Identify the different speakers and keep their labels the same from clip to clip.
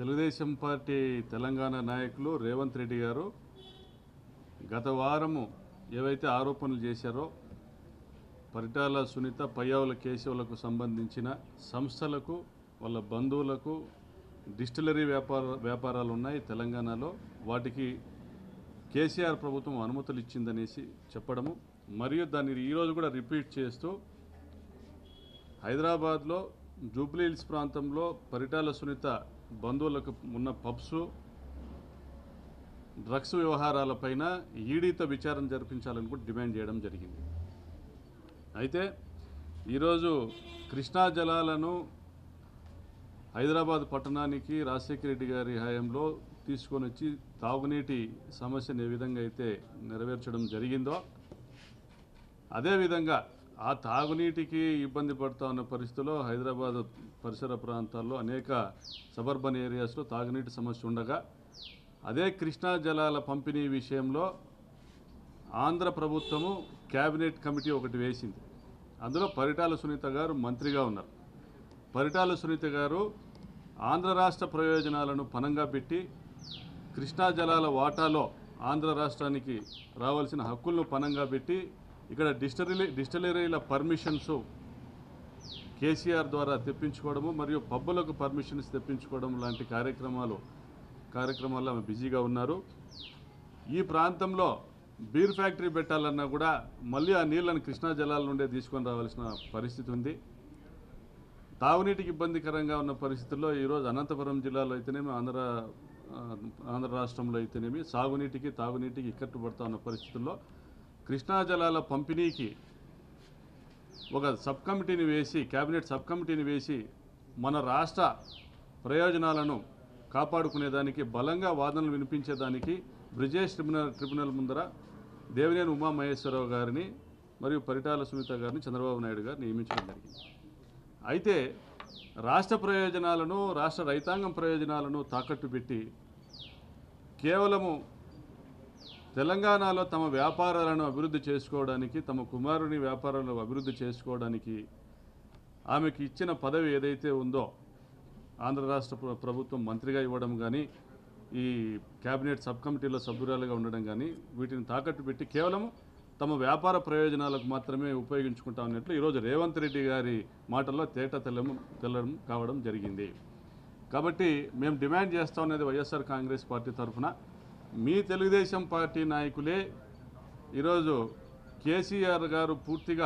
Speaker 1: Telugu Desam party Telangana నాయకులు రేవంత్ రెడ్డి గారు గత వారము ఏవైతే ఆరోపణలు చేశారో పరిటాల సునీత పయ్యావుల కేశవులకు సంబంధించిన సంస్థలకు వాళ్ళ బంధువులకు డిస్టిలరీ వ్యాపార వ్యాపారాలు ఉన్నాయి తెలంగాణలో వాటికి కేసీఆర్ ప్రభుత్వం అనుమతులు ఇచ్చిందనేసి చెప్పడము మరియు దాన్ని ఈరోజు కూడా రిపీట్ చేస్తూ హైదరాబాద్లో జూబ్లీ హిల్స్ ప్రాంతంలో పరిటాల సునీత బంధువులకు ఉన్న పబ్స్ డ్రగ్స్ వ్యవహారాలపైన ఈడీతో విచారణ జరిపించాలని కూడా డిమాండ్ చేయడం జరిగింది అయితే ఈరోజు కృష్ణా జలాలను హైదరాబాద్ పట్టణానికి రాజశేఖర రెడ్డి గారి హయాంలో తీసుకొని వచ్చి తాగునీటి సమస్యను ఏ విధంగా అయితే నెరవేర్చడం జరిగిందో అదేవిధంగా ఆ తాగునీటికి ఇబ్బంది పడుతూ ఉన్న పరిస్థితుల్లో హైదరాబాద్ పరిసర ప్రాంతాల్లో అనేక సబర్బన్ ఏరియాస్లో తాగునీటి సమస్య ఉండగా అదే కృష్ణా జలాల పంపిణీ విషయంలో ఆంధ్ర ప్రభుత్వము క్యాబినెట్ కమిటీ ఒకటి వేసింది అందులో పరిటాల సునీత గారు మంత్రిగా ఉన్నారు పరిటాల సునీత గారు ఆంధ్ర రాష్ట్ర ప్రయోజనాలను పనంగా పెట్టి కృష్ణా జలాల వాటాలో ఆంధ్ర రాష్ట్రానికి రావాల్సిన హక్కులను పనంగా పెట్టి ఇక్కడ డిస్టరీ డిస్టిలరీల పర్మిషన్స్ కేసీఆర్ ద్వారా తెప్పించుకోవడము మరియు పబ్బులకు పర్మిషన్స్ తెప్పించుకోవడం లాంటి కార్యక్రమాలు కార్యక్రమాల్లో ఆమె బిజీగా ఉన్నారు ఈ ప్రాంతంలో బీర్ ఫ్యాక్టరీ పెట్టాలన్నా కూడా మళ్ళీ ఆ నీళ్ళని కృష్ణా జలాల నుండే తీసుకొని రావాల్సిన పరిస్థితి ఉంది తాగునీటికి ఇబ్బందికరంగా ఉన్న పరిస్థితుల్లో ఈరోజు అనంతపురం జిల్లాలో అయితేనేమి ఆంధ్ర ఆ, ఆంధ్ర రాష్ట్రంలో అయితేనేమి సాగునీటికి తాగునీటికి ఇక్కట్టు పడుతూ ఉన్న పరిస్థితుల్లో కృష్ణా జలాల పంపిణీకి ఒక సబ్ కమిటీని వేసి కేబినెట్ సబ్ కమిటీని వేసి మన రాష్ట్ర ప్రయోజనాలను కాపాడుకునేదానికి బలంగా వాదనలు వినిపించేదానికి బ్రిజేష్ ట్రిబ్యునల్ ట్రిబ్యునల్ ముందర దేవినేని ఉమామహేశ్వరరావు గారిని మరియు పరిటాల సునీత గారిని చంద్రబాబు నాయుడు గారు నియమించడం జరిగింది అయితే రాష్ట్ర ప్రయోజనాలను రాష్ట్ర రైతాంగం ప్రయోజనాలను తాకట్టు పెట్టి కేవలము తెలంగాణలో తమ వ్యాపారాలను అభివృద్ధి చేసుకోవడానికి తమ కుమారుని వ్యాపారాలను అభివృద్ధి చేసుకోవడానికి ఆమెకి ఇచ్చిన పదవి ఏదైతే ఉందో ఆంధ్ర రాష్ట్ర ప్ర- ప్రభుత్వం మంత్రిగా ఇవ్వడం కానీ ఈ కేబినెట్ సబ్ కమిటీలో సభ్యురాలుగా ఉండడం కానీ వీటిని తాకట్టు పెట్టి కేవలం తమ వ్యాపార ప్రయోజనాలకు మాత్రమే ఉపయోగించుకుంటా ఉన్నట్లు ఈరోజు రేవంత్ రెడ్డి గారి మాటల్లో తేట తెల్లము తెల్లడం కావడం జరిగింది కాబట్టి మేము డిమాండ్ చేస్తా ఉన్నది వైఎస్ఆర్ కాంగ్రెస్ పార్టీ తరఫున మీ తెలుగుదేశం పార్టీ నాయకులే ఈరోజు కేసీఆర్ గారు పూర్తిగా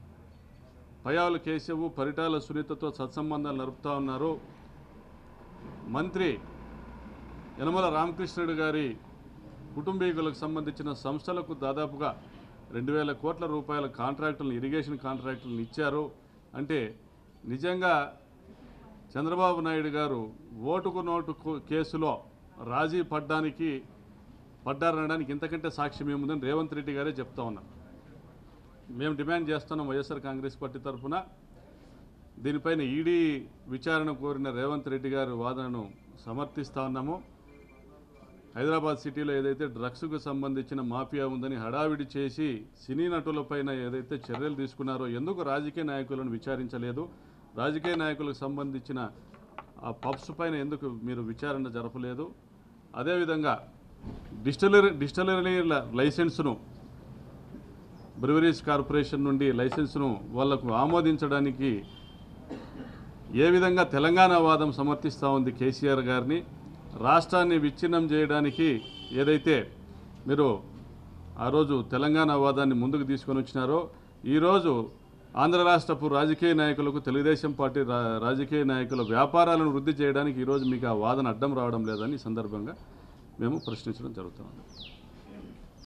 Speaker 1: పయాల కేశవు పరిటాల సునీతతో సత్సంబంధాలు నడుపుతా ఉన్నారు మంత్రి యనమల రామకృష్ణుడు గారి కుటుంబీకులకు సంబంధించిన సంస్థలకు దాదాపుగా రెండు వేల కోట్ల రూపాయల కాంట్రాక్టులను ఇరిగేషన్ కాంట్రాక్టులను ఇచ్చారు అంటే నిజంగా చంద్రబాబు నాయుడు గారు ఓటుకు నోటు కు- కేసులో రాజీ పడ్డానికి పడ్డారనడానికి ఇంతకంటే సాక్ష్యం ఏముందని రేవంత్ రెడ్డి గారే చెప్తా ఉన్నారు మేము డిమాండ్ చేస్తున్నాం వైఎస్ఆర్ కాంగ్రెస్ పార్టీ తరఫున దీనిపైన ఈడీ విచారణ కోరిన రేవంత్ రెడ్డి గారి వాదనను సమర్థిస్తా ఉన్నాము హైదరాబాద్ సిటీలో ఏదైతే డ్రగ్స్కు సంబంధించిన మాఫియా ఉందని హడావిడి చేసి సినీ నటులపైన ఏదైతే చర్యలు తీసుకున్నారో ఎందుకు రాజకీయ నాయకులను విచారించలేదు రాజకీయ నాయకులకు సంబంధించిన ఆ పబ్స్ పైన ఎందుకు మీరు విచారణ జరపలేదు అదేవిధంగా డిస్టిలరీ డిస్టిలరీల లైసెన్స్ను బ్రివరీస్ కార్పొరేషన్ నుండి లైసెన్స్ను వాళ్లకు ఆమోదించడానికి ఏ విధంగా తెలంగాణ వాదం సమర్థిస్తూ ఉంది కేసీఆర్ గారిని రాష్ట్రాన్ని విచ్ఛిన్నం చేయడానికి ఏదైతే మీరు ఆ రోజు తెలంగాణ వాదాన్ని ముందుకు తీసుకొని వచ్చినారో ఈరోజు ఆంధ్ర రాష్ట్రపు రాజకీయ నాయకులకు తెలుగుదేశం పార్టీ రా రాజకీయ నాయకుల వ్యాపారాలను వృద్ధి చేయడానికి ఈరోజు మీకు ఆ వాదన అడ్డం రావడం లేదని ఈ సందర్భంగా మేము ప్రశ్నించడం జరుగుతుంది